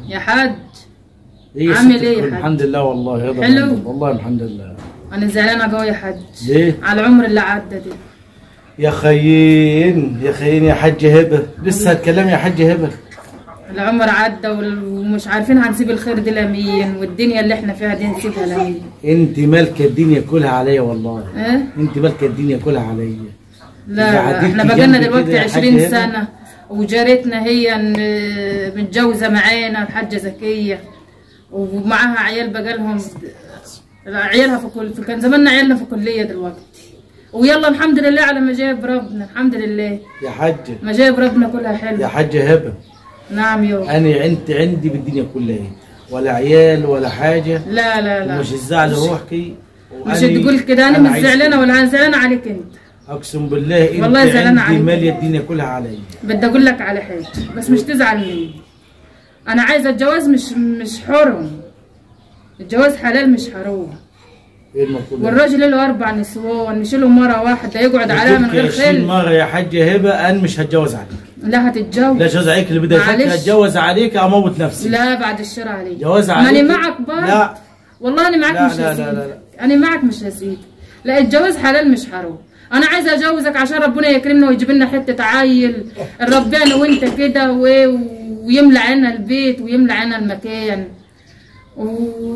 يا حاج إيه يا عامل ست إيه يا الكل؟ حاج؟ الحمد لله والله رضا حلو؟ الحمد لله. والله الحمد لله انا زعلانه قوي يا حاج ليه؟ على العمر اللي عدى ده يا خيين يا خيين يا حاج هبه لسه هتكلم يا حاج هبه العمر عدى وال- ومش عارفين هنسيب الخير دي لمين والدنيا اللي احنا فيها دي نسيبها لمين انت مالكه الدنيا كلها عليا والله ايه انت مالكه الدنيا كلها عليا لا إذا لا عديتي احنا بقالنا جنبي دلوقتي كده يا حاج 20 هبة. سنه وجارتنا هي ن- متجوزه معانا الحاجه زكيه ومعاها عيال بقالهم عيالها في كل كان زماننا عيالنا في كليه دلوقتي ويلا الحمد لله على ما جايب ربنا الحمد لله يا حاج ما جايب ربنا كلها يا حلو حاج هبه نعم يو انا انت عندي بالدنيا كلها إيه؟ ولا عيال ولا حاجه لا لا لا مش الزعل روحكي مش تقول كده انا مش زعلانه ولا انا زعلانه عليك انت اقسم بالله انت والله زعلانة عندي عليك. ماليه الدنيا كلها عليا بدي اقول لك على حاجه بس مش تزعل مني انا عايزه الجواز مش مش حرم الجواز حلال مش حرام ايه المطلوب والراجل له اربع نسوان مش له مره واحده يقعد عليها من غير 20 خل مره يا حاج هبه انا مش هتجوز عليك لا هتتجوز لا جوز عليك اللي بدي يفكر معلش. اتجوز عليك اموت نفسي لا بعد الشر عليك جواز ماني عليك معك برضه لا والله انا معك لا، مش لا، لا، هسيبك لا، لا. انا معك مش هسيبك لا الجواز حلال مش حرام انا عايزه اجوزك عشان ربنا يكرمنا ويجيب لنا حته عيل ربنا وانت كده و... ويملى عنا البيت ويملى عنا المكان و...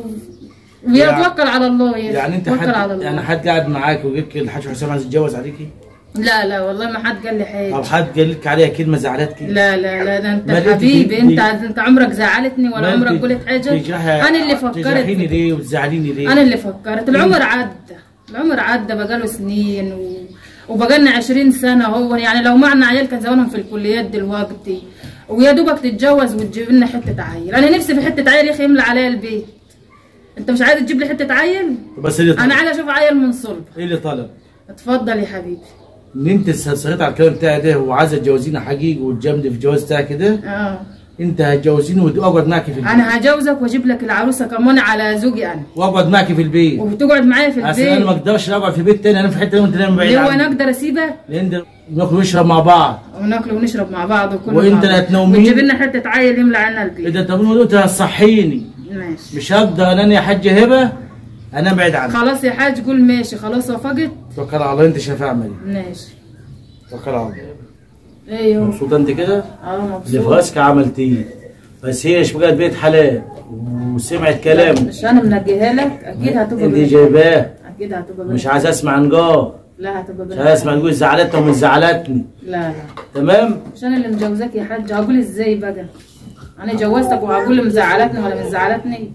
ويتوكل على الله يا يعني انت توكل على حد الله يعني حد قاعد معاك وجبت الحاج حسام عايز يتجوز عليكي لا لا والله ما حد قال لي او حاجه حد قال لك عليها كلمه زعلتك لا لا لا ده انت ما انت حبيبي دي- انت دي- انت عمرك زعلتني ولا ما عمرك انت قلت حاجه تجرحي- انا اللي فكرت تجرحيني فيك. ليه وتزعليني ليه انا اللي فكرت العمر عدى العمر عدى بقاله سنين و... وبقالنا 20 سنه هو يعني لو معنا عيال كان زمانهم في الكليات دلوقتي ويا دوبك تتجوز وتجيب لنا حته عيل انا نفسي في حته عيل يا اخي يملى عليا البيت انت مش عايز تجيب لي حته عيل بس اللي انا طلب عايزه اشوف عيل من صلب ايه اللي طلب اتفضل يا حبيبي ان انت صريت على الكلام بتاعي ده وعايزه تجوزيني حقيقي وتجامدي في الجواز بتاعك ده اه انت هتجوزيني واقعد معك في البيت انا هجوزك واجيب لك العروسه كمان على زوجي انا واقعد معك في البيت وتقعد معايا في اصل انا ما البيت اقدرش اقعد في بيت تاني انا في حته وانت نايم بعيد ليه وانا عني اقدر اسيبك لان ده ناكل ونشرب مع بعض وناكل ونشرب مع بعض وكل وانت مع لا بعض. تنومين. وتجيب لنا حته عيل يملى عنا البيت اذا انت من انت هتصحيني ماشي مش هقدر انا يا حاج هبه انا بعيد عنك خلاص يا حاج قول ماشي خلاص وافقت توكل على الله انت شايف اعمل ماشي توكل على الله ايوه مبسوطه انت كده اه اللي في مبسوط راسك عملتيه بس هي مش بقت بيت حلال وسمعت كلامك مش انا منجيها لك اكيد هتبقى انت بنت. جايباه اكيد هتبقى مش بنت. عايز اسمع نجاه لا هتبقى مش بنت. عايز اسمع تقول زعلتها ومش زعلتني لا لا تمام مش انا اللي مجوزاك يا حاج هقول ازاي بقى انا جوزتك وهقول مزعلتني ولا مش زعلتني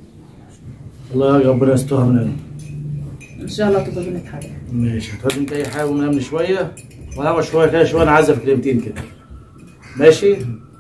الله ربنا يسترها من عندك ان شاء الله تبقى بنت حاجه ماشي هتقعد انت اي حاجه وننام شويه وانا اقعد شويه كده شويه انا عايزه في كلمتين كده ماشي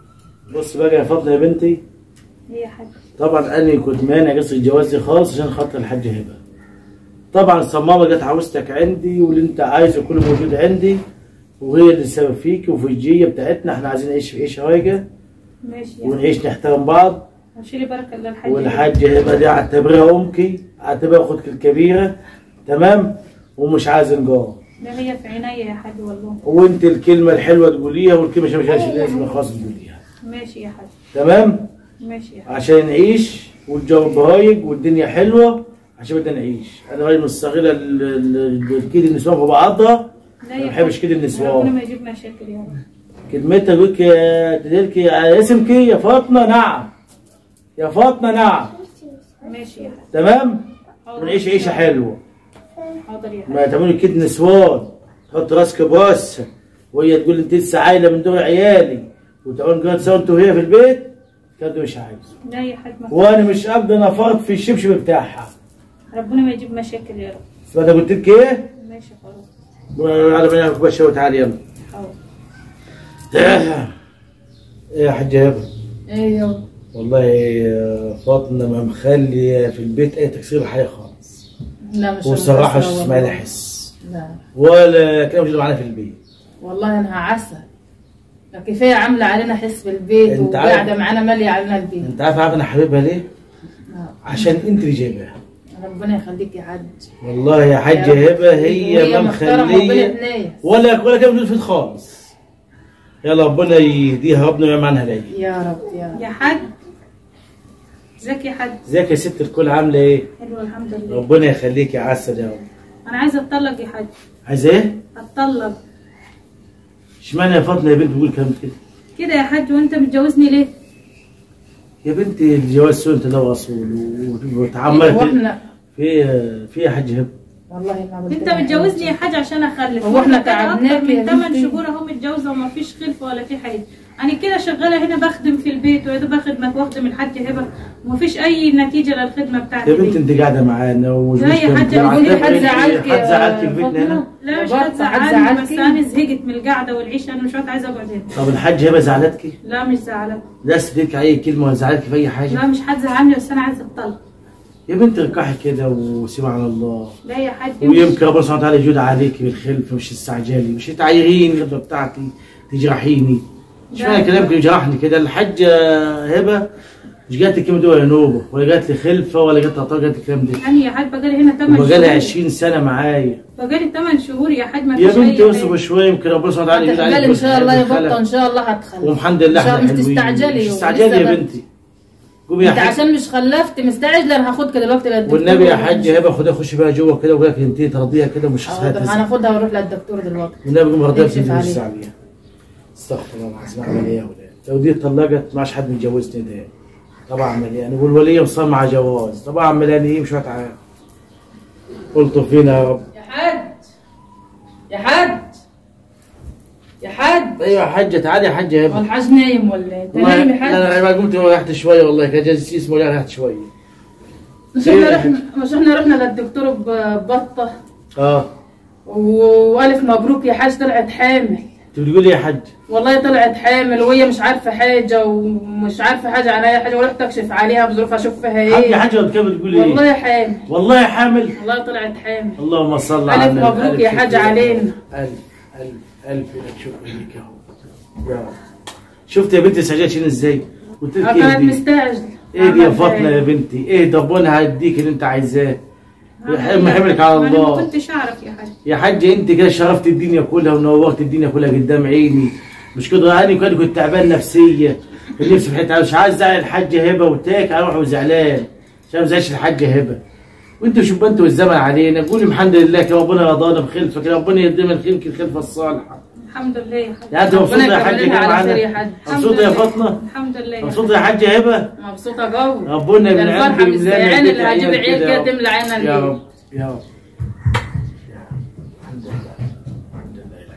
بص بقى يا فاطمه يا بنتي هي حاجه طبعا انا كنت مانع قصه الجواز دي خالص عشان خاطر الحاج هبه طبعا الصمامه جت عروستك عندي واللي انت عايزه كله موجود عندي وهي اللي السبب فيك وفي الجيه بتاعتنا احنا عايزين نعيش في عيشه رايقه ماشي ونعيش نحترم بعض شيلي بركه للحاج والحاج هبه دي اعتبرها امك اعتبرها اختك الكبيره تمام ومش عايز نجار لا هي في عينيا يا حاج والله وانت الكلمه الحلوه تقوليها والكلمه اللي مش لازم خالص تقوليها ماشي يا حاج تمام ماشي يا حاج عشان نعيش والجو برايق والدنيا حلوه عشان بدنا نعيش انا راجل مستغله ال- ال- ال- كيد النسوان في بعضها لا ما يا بحبش حاج. كيد ربنا النسوان ما يجيب مشاكل يا رب كلمتها تقول لك يا تدلك يا اسمك إيه؟ يا فاطمه نعم يا فاطمه نعم ماشي يا حاج تمام حاضر. ونعيش عيشه حلوه حاضر يا حاج ما تعملوا كيد نسوان تحط راسك براسها وهي تقول انت لسه عايله من دور عيالي وتقول قاعد سوا انت وهي في البيت كده مش عايز لا يا حاج ما وانا مش قادر نفرط في الشبشب بتاعها ربنا ما يجيب مشاكل يا رب سمعت قلت لك ايه؟ ماشي خلاص على ما ناكل بس تعالى يلا حاضر ايه يا حاج هبه ايوه والله يا فاطمه ما مخليه في البيت اي تكسير حي خالص لا مش والصراحه مش هنكسر اسمها لي والله. حس لا ولا كلام مش معانا في البيت والله انها عسل ده كفايه عامله علينا حس بالبيت انت عارف- وقاعده معانا ماليه علينا البيت انت عارف عارف انا حبيبها ليه؟ آه. عشان انت اللي جايباها ربنا يخليك يا حاج والله يا حاج يا رب. هبه هي وهي ما محترمة وبنت مخليه ناس. ولا ولا كلام في البيت خالص يلا ربنا يهديها ربنا ويعمل عنها العيد يا رب يا رب يا حاج ازيك يا حاج ازيك يا ست الكل عامله ايه حلو الحمد لله ربنا يخليك يا عسل يا رب انا عايزه اتطلق يا حاج عايزه ايه اتطلق اشمعنى يا فاطمه يا بنت بتقول كلام كده كده يا حاج وانت متجوزني ليه يا بنتي الجواز سنة الله ورسوله وتعملت واحنا في في يا حاج هبه والله ما قلت انت لها. متجوزني يا حاج عشان اخلف هو احنا وأنا كده تعبناك اكتر يا من 8 بنتي؟ شهور اهو متجوزه وما فيش خلفه ولا في حاجه انا كده شغاله هنا بخدم في البيت ويا دوب خدمه واخدم الحاج هبه وما فيش اي نتيجه للخدمه بتاعتي يا بنت دي. انت قاعده معانا ومش لا يا حاج، مشكلة. بيقول لي حد زعلك حد زعلك في بيتنا هنا لا مش برضه حد هتزعلني بس زعلكي؟ انا زهقت من القعده والعيشه انا مش عايزه اقعد هنا طب الحاج هبه زعلتك لا مش زعلان لا سديك اي كلمه ولا زعلتك في اي حاجه لا مش هتزعلني بس انا عايزه اتطلق يا بنت اركحي كده وسيبها على الله لا يا حاج ويمكن ربنا سبحانه وتعالى يجود عليك بالخلف مش تستعجلي مش تعيريني الغدوه بتاعتي تجرحيني مش لا. معنى كلامك يجرحني كده الحاجه هبه مش جات لي كلمه دول يا نوبه ولا جات لي خلفه ولا جات لي عطاء جات لي الكلام ده يعني يا حاج بقالي هنا 8 شهور وبقالي 20 سنه معايا بقالي 8 شهور يا حاج ما يا فيش بنتي اي اصبر حاجة. شويه يمكن ربنا سبحانه وتعالى يجود عليك هتخلي ان شاء الله بالخلف. يبطل ان شاء الله هتخلي والحمد لله إن شاء احنا الله مش حلوين. تستعجلي مش تستعجلي ولسه يا بقى- بنتي قومي يا انت حاج عشان مش خلفت مستعجله انا هاخدك دلوقتي للدكتور والنبي يا حاج هبه خدها خش بقى جوه كده وقول لك انت ترضيها كده ومش حاضر هتهز هناخدها ونروح للدكتور دلوقتي والنبي قوم واخدها يكشف في عليها. الفلوس عليها استغفر الله العظيم اعمل ايه يا ولاد لو دي اتطلقت ما عادش حد متجوزني ده طبعا اعمل ايه يعني والوليه مصمم مع جواز طبعا اعمل يعني ايه مش هتعامل قلت فينا يا رب يا حاج يا حاج يا حاج ايوه يا حاجه تعالي يا حاجه يا هو ابني الحاج نايم ولا ايه؟ انت والله نايم يا لا حاج؟ لا ما قمت ريحت شويه والله كان جالس اسمه لا ريحت شويه مش إيه احنا يا رحنا مش احنا رحنا للدكتور ببطه اه والف مبروك يا حاج طلعت حامل انت بتقولي يا حاج والله طلعت حامل وهي مش عارفه حاجه ومش عارفه حاجه عن اي حاجه ورحت اكشف عليها بظروفها اشوف فيها حاجه ايه حاجه كيف بتقولي ايه والله حامل والله حامل والله طلعت حامل اللهم صل ألف على النبي. مبروك ألف يا شكر حاج لك. علينا. ألف ألف ألف لك شكر لك يا رب يا رب شفت يا بنتي سجاد شنو ازاي؟ قلت لك آه، ايه كانت دي؟ مستعجله ايه دي يا عملت فاطمه إيه؟ يا بنتي؟ ايه ده ربنا هيديك اللي انت عايزاه يحب حملك على ما انا ما الله كنتش اعرف يا حاج يا حاج انت كده شرفت الدنيا كلها ونورت الدنيا كلها قدام عيني مش كده انا كده كنت تعبان نفسيا كان نفسي في حته مش عايز ازعل الحاجه هبه وتاك اروح وزعلان عشان ما ازعلش الحاجه هبه وانتوا شوف انتوا والزمن علينا قولي الحمد لله كده ربنا رضانا بخلفك ربنا يديم الخلق الخلفه الصالحه الحمد لله يا حاج يعني انت مبسوطه ربنا يا حاجه يكملها كده على خير يا معانا حاج مبسوطه يا الحمد لله. فاطمه الحمد لله يا مبسوطه يا حاجه هبه مبسوطه قوي ربنا ده من الفرحه عندي مش زي مليان عين البيت اللي هجيب عيال عيال كده يا كده رب. تملى عينها يا الليل رب يا رب الحمد لله الحمد لله لك.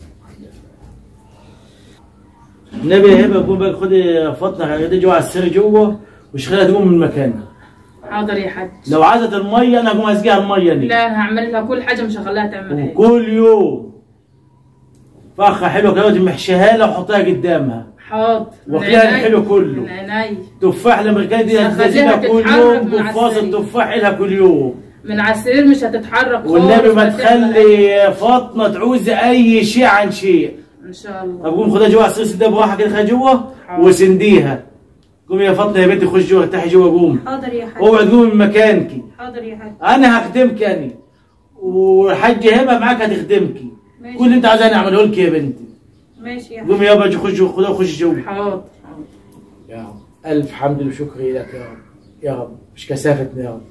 النبي يا هبه قوم بقى خدي فاطمه خدي جوا على السرير جوه مش خليها تقوم من مكانها حاضر يا حاج لو عايزه الميه انا هقوم اسقيها الميه دي لا انا هعمل لها كل حاجه مش هخليها تعمل حاجه وكل يوم فخه حلوه كده تمحشيها لها وحطها قدامها حاضر من واكلها عيني. الحلو كله. من عيني تفاح الامريكاني دي خليها هتنزلها كل تتحرك يوم من على قفاص السرير. التفاح لها كل يوم من على السرير مش هتتحرك خالص والنبي ما ولا تعمل تخلي فاطمه تعوز اي شيء عن شيء حاجة. ان شاء الله اقوم خدها جوا على السرير ده براحه كده خدها جوا حاضر. وسنديها قومي يا فاطمه يا بنتي خش جوا ارتاحي جوا قوم حاضر يا حاج اوعي تقومي من مكانك حاضر يا حاج انا هخدمك انا والحاجه هبه معاك هتخدمك ماشي. كل اللي انت عايزاه اعمله لك يا بنتي ماشي يا حاج قومي يابا خش جوا خدها وخش جوا حاضر يا رب الف حمد وشكر لك يا رب يا رب مش كثافتنا يا رب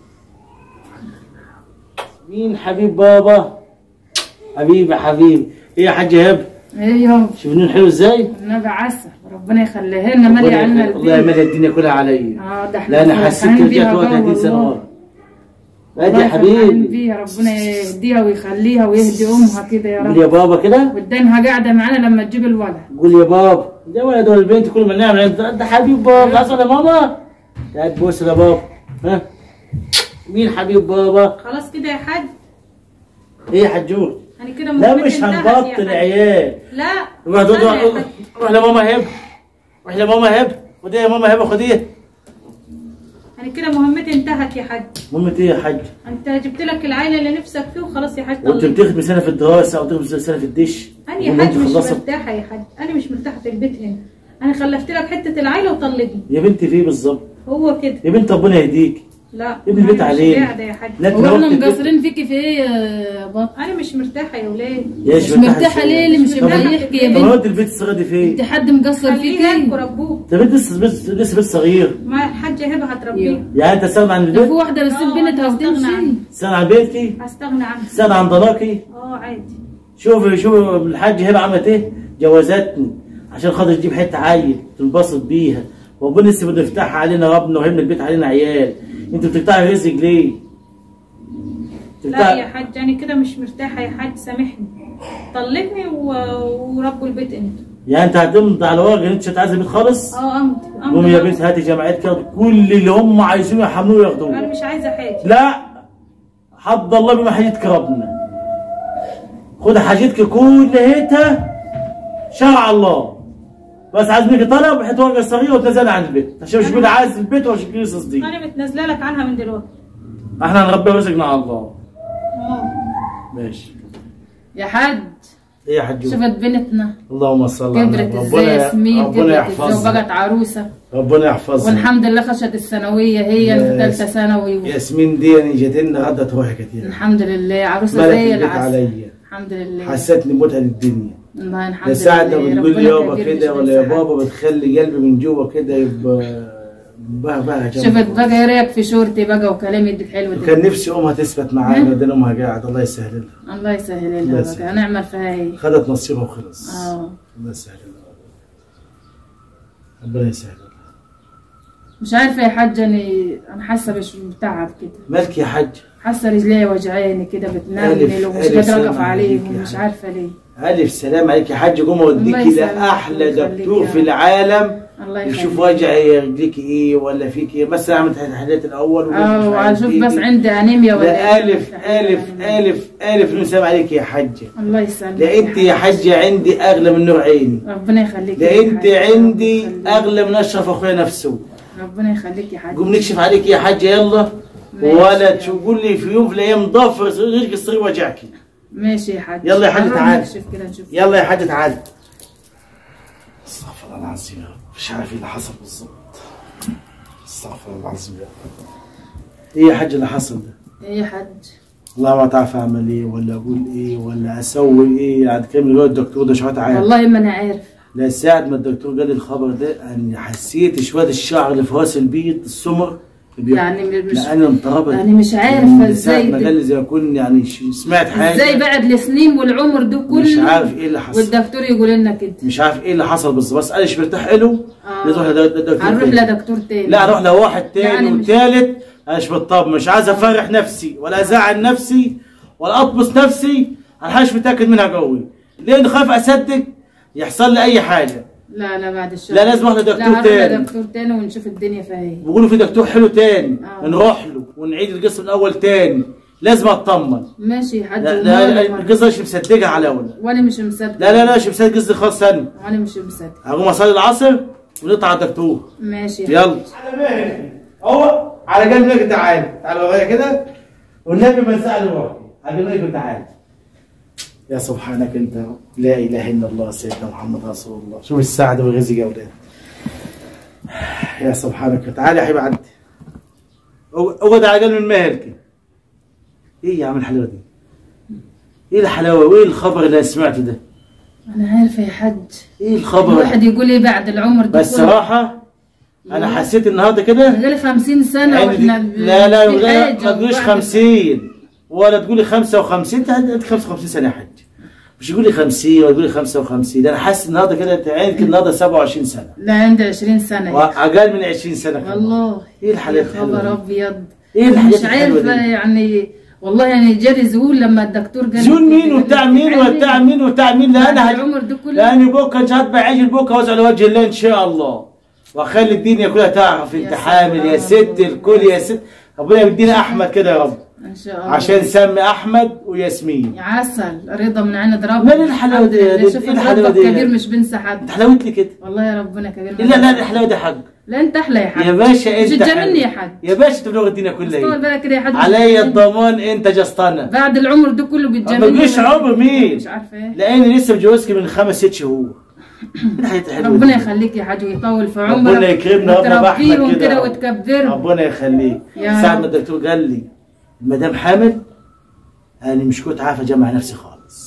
مين حبيب بابا حبيبي حبيبي ايه يا حاج هبه ايه يابا شوف النون حلو ازاي النبي عسل ربنا يخليها لنا مالي عنا ربنا- الله البيت يملى الدنيا كلها عليا اه ده احنا لا انا حسيت فرحانين كده بيها رجعت وقت بقى 30 سنه والله. ورا ادي والله يا فرحانين حبيبي بيها ربنا يهديها ويخليها ويهدي امها كده يا قول يا رب بابا كده قدامها قاعده معانا لما تجيب الولد قول يا بابا ده ولد ولا البنت كل ما نعمل انت انت حبيب بابا حصل يا ماما تعال بوس يا بابا ها مين حبيب بابا خلاص كده يا حاج ايه يا حجور انا كده لا مهمتي مش انتهت يا هنبطل حاج. عيال لا روح استنى يا روح حاج. روح لماما هبه روح لماما هبه خديها يا ماما هبه خديها انا كده مهمتي انتهت يا حاج ماما ايه يا حاج انت جبت لك العيله اللي نفسك فيه وخلاص يا حاج وانت طلق بتخدم سنه في الدراسه او تخدم سنه في الدش انا يا وما حاج انت مش خلصت. مرتاحه يا حاج انا مش مرتاحه في البيت هنا انا خلفت لك حته العيله وطلقني يا بنتي في إيه بالظبط هو كده يا بنت ربنا يهديك لا ابن البيت أنا مش عليه. قاعده يا حاج لا هو احنا تنوقت البيت. مقصرين فيكي في ايه يا بط انا مش مرتاحه يا ولاد يا مش مرتاحه ليه اللي مش مش يبقى مرتاحة. يحكي يا طب بنت هو انت البيت الصغير دي فين؟ انت حد مقصر خليه فيكي ياكل ابوه طب انت لسه بس لسه بس صغير ما الحاج الحاجه هبه هتربيه يعني انت تستغنى عن لو في البيت واحده بتسيب آه، بنتها أنا أستغنى وتمشي عنه. تستغنى عن بيتك هستغنى عنها تستغنى عن ضناكي اه عادي شوف شوف الحاج هبه عملت ايه جوازتني عشان خاطر تجيب حته عيل تنبسط بيها وربنا لسه بده يفتحها علينا ربنا وهبنا البيت علينا عيال انت بتقطعي رزق ليه؟ لا يا حاج انا كده مش مرتاحه يا حاج سامحني طلقني و... وربوا البيت انتوا يعني انت هتمضي على ورقه ان انت مش عايزه بيت خالص؟ اه امضي قومي يا امضي بنت هاتي جمعيات كده كل اللي هم عايزينه يحملوه انا ياخدوه مش عايزه حاجه لا حد الله بما حاجتك ربنا خد حاجتك كلها شرع الله بس عايز منك طلب وحط ورقه صغيره وتنزل عن البيت عشان مش كل عايز البيت ومش كل صديق انا متنازله لك عنها من دلوقتي احنا هنربي رزقنا على الله اه ماشي يا حاج ايه يا حاج شفت بنتنا اللهم صل على كبرت النبي. ازاي ياسمين ربنا كبرت ازاي يحفظها وبقت عروسه ربنا يحفظها والحمد لله خشت الثانويه هي يا في ثالثه ياس- ثانوي ياسمين دي يعني جت لنا غدا تروحي كتير الحمد لله عروسه ملك زي البيت العسل عليا الحمد لله حسيتني متعه الدنيا والله الحمد يا ساعة لله لما بتقول لي ربنا يابا كبير كده مش ولا يا بينسى حاجة. بابا بتخلي قلبي من جوه كده يبقى بقى بقى شفت بقى ايه رايك في شورتي بقى وكلامي الحلو ده كان نفسي امها تثبت معانا بدل امها قاعد الله يسهل لها الله يسهل الله لها يسهل. بقى هنعمل فيها ايه خدت نصيبها وخلص اه الله يسهل لها ربنا يسهل لها مش عارفه يا حاجه اني انا حاسه بش بتعب كده مالك يا حاج حاسه رجلي وجعاني كده بتنمل ألف- ومش ألف قادره سلام اقف عليك عليهم يا مش حاج. عارفه ليه الف سلام عليك يا حاج قوم اوديكي الله يسلمك لاحلى ويخليك دكتور يا في رب. العالم الله يشوف يخليك وجع رجليك ايه ولا فيك ايه مثلا عملت الحاجات الاول ومش اه عارف واشوف إيه. بس عندي انيميا ولا لا إيه. الف الف الف الف نسلم عليك يا حاجه الله يسلمك لا انت يا حاجه عندي اغلى من نور عيني ربنا يخليك ده يا انت حاج. عندي ربنا يخليك. اغلى من اشرف اخويا نفسه ربنا يخليك يا حاج قوم نكشف عليك يا حاجه يلا ماشي. ولا تقول لي في يوم في الايام ضفر رجلك الصغير وجعك ماشي يا حاج يلا يا حاج هنروح تعالى. نكشف كده نشوف يلا يا حاجه تعالى استغفر الله العظيم يا رب مش عارف ايه اللي حصل بالظبط استغفر الله العظيم يا رب ايه يا حاج اللي حصل ده ايه يا حاج والله ما تعرف اعمل ايه ولا اقول ايه ولا اسوي ايه بعد كده من الدكتور ده شويه عارف والله ما انا عارف لا ساعة ما الدكتور قال لي الخبر ده انا حسيت شويه الشعر اللي في راس البيض السمر اللي بي- يعني مش لا انا انطربت يعني مش عارفه من ساعة ازاي ما ده. قال لي زي ما اكون يعني ش- سمعت حاجه ازاي بعد السنين والعمر ده كله مش عارف ايه اللي حصل والدكتور يقول لنا كده مش عارف ايه اللي حصل بالظبط بس انا مش مرتاح له آه. لازم اروح لدكتور هنروح تاني. لدكتور تاني لا اروح لواحد تاني يعني مش- وتالت انا مش بطاب مش عايز افرح نفسي ولا ازعل نفسي ولا اطمس نفسي انا حاجه مش متاكد منها قوي لان خايف اصدق يحصل لي اي حاجه لا لا بعد الشهر لا، لازم أروح لدكتور لا هنروح تاني. لدكتور تاني ونشوف الدنيا فيها ايه بيقولوا في دكتور حلو تاني آه. نروح له ونعيد القصه من الاول تاني لازم اطمن ماشي يا حاج لا, لا, لا وماله. القصه مش مصدقها على ولا وانا مش مصدق لا لا لا مش مصدق قصدي خالص ثاني وانا مش مصدق هقوم اصلي العصر ونطلع على الدكتور ماشي يا يلا حاج. على مهلك اهو على جنب لك تعالى تعالى ورايا كده والنبي ما يسأل روحي على جنب لك تعالى يا سبحانك انت يا رب. لا اله الا الله سيدنا محمد رسول الله شوف السعد والرزق يا اولاد يا سبحانك تعالى يا حبيبي عدي اقعد على جنب من مهلك ايه يا عم الحلاوه دي ايه الحلاوه وايه الخبر اللي أنا سمعته ده انا عارفه يا حاج ايه الخبر الواحد يقول ايه بعد العمر ده بس كله؟ صراحه انا حسيت النهارده كده بقالي 50 سنه يعني واحنا دي- ب- لا لا في لا حاجة ما تقوليش وبعد- 50 ولا تقولي 55 انت عندك 55 سنه يا حاج مش تقولي 50 ولا تقولي 55 ده انا حاسس النهارده كده انت عندك النهارده 27 سنه لا عندي 20 سنه واقل من 20 سنه كمان. والله ايه الحاجات يا الحلوة خبر دي؟ ابيض ايه الحاجات مش الحلوه عارفه دي يعني والله يعني جري زول لما الدكتور قال زون لي مين كده، وبتاع قال لي مين تعالي. وبتاع مين وبتاع مين لا بعد انا هج- العمر ده كله لاني بكره جات بعيش بكره وازع لوجه الله ان شاء الله واخلي الدنيا كلها تعرف انت يا حامل يا سلام. ست الكل يا ست ربنا يدينا احمد كده يا رب ان شاء الله عشان سمي احمد وياسمين يا عسل رضا من عين ضرب مال الحلاوة دي يا دي؟ شوف إيه الحلاوة الرب دي؟ كبير مش بنسى حد انت حلاوت لي كده والله يا ربنا كبير لا لا الحلاوه دي حق لا انت احلى يا حاج يا باشا مش انت تجاملني يا حلو. حاج يا باشا انت بلغ الدنيا طول كلها بالك كده يا حاج علي الضمان انت جسطنه بعد العمر ده كله ما بتجاملني تقوليش عمر مين مش عارفه ايه لاني لسه متجوزك من خمس ست شهور إيه الحاجات الحلوة ربنا دي؟ يخليك يا حاج ويطول في عمرك ربنا يكرمنا ربنا بأحمد وتربيهم كده كده وتكبرهم ربنا يخليك يا ساعة رب. ما الدكتور قال لي المدام حامل انا مش كنت عارف اجمع نفسي خالص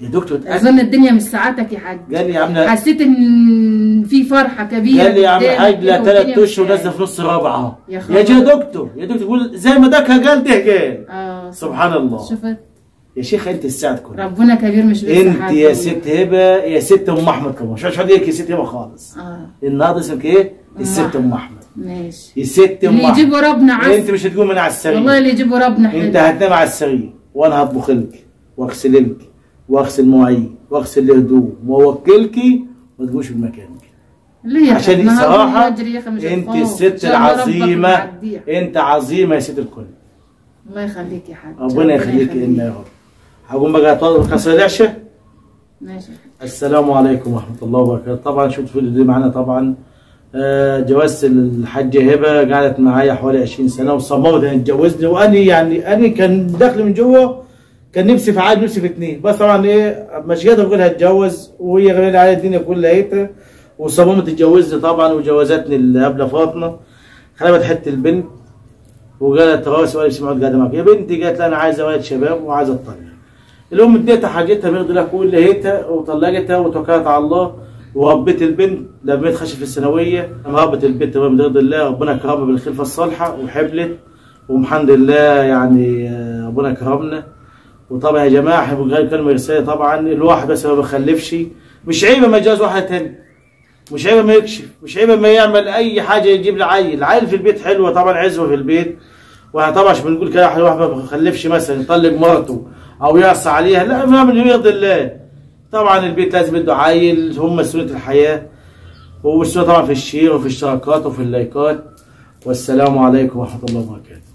يا دكتور اتاكد اظن الدنيا مش ساعتك يا حاج قال لي يا عم حسيت ان في فرحه كبيره قال لي يا عم قدامك حاج كده لا والدنيا ثلاث اشهر مش نازله في نص الرابعه يا يا خبر. جا دكتور يا دكتور تقول زي ما دكها قال ده قال اه سبحان الله شوفت يا شيخ انت الساعد كلها ربنا كبير مش لسه انت حد يا والله. ست هبه يا ست ام احمد كمان مش عارف يا ست هبه خالص اه النهارده اسمك ايه؟ أم الست أحمد. ام احمد ماشي الست ام اللي احمد يجيبوا ربنا عسل انت مش هتقوم من على السرير والله اللي يجيبوا ربنا انت حلو هتنام على السرير وانا هطبخ لك واغسل لك واغسل مواعين واغسل الهدوم واوكلك ما تجوش في مكانك ليه عشان ما هو صراحه يجري يا أخي مش انت الخوف. الست إن شاء الله ربك العظيمه معديها. انت عظيمه يا ست الكل الله يخليك يا حاج ربنا يخليك لنا يا رب هقوم بقى اطلب كسر العشاء ماشي السلام عليكم ورحمة الله وبركاته طبعا شفت الفيديو دي معانا طبعا آه، جوازت الحاجة هبة قعدت معايا حوالي 20 سنة وصممت انها تجوزني واني يعني اني كان داخل من جوه كان نفسي في عاد نفسي في اثنين بس طبعا ايه مش قادر اقول هتجوز وهي غير على الدنيا كلها هيتا وصممت تجوزني طبعا وجوزتني اللي قبل فاطمة خلبت حتة البنت وقالت راسي ولا سمعت قاعدة معك يا بنتي قالت لي انا عايزة ولد شباب وعايزة اطلق الام اديتها حاجتها بيرضي لها كل هيتها وطلقتها وتوكلت على الله وربيت البنت لما خشت في الثانويه لما ربت البنت بقى بيرضي الله ربنا كرمها بالخلفه الصالحه وحبلت والحمد لله يعني آه، ربنا كرمنا وطبعا يا جماعه احنا بنقول كلمه رساله طبعا الواحد بس ما بيخلفش مش عيب ما يتجوز واحده تاني مش عيب ما يكشف مش عيب ما يعمل اي حاجه يجيب له عيل العيل في البيت حلوه طبعا عزوه في البيت واحنا طبعا مش بنقول كده واحد ما بيخلفش مثلا يطلق مرته او يعصى عليها لا بنعمل اللي يرضي الله طبعا البيت لازم يدوا عيل هم سنه الحياه والسنه طبعا في الشير وفي الاشتراكات وفي اللايكات والسلام عليكم ورحمه الله وبركاته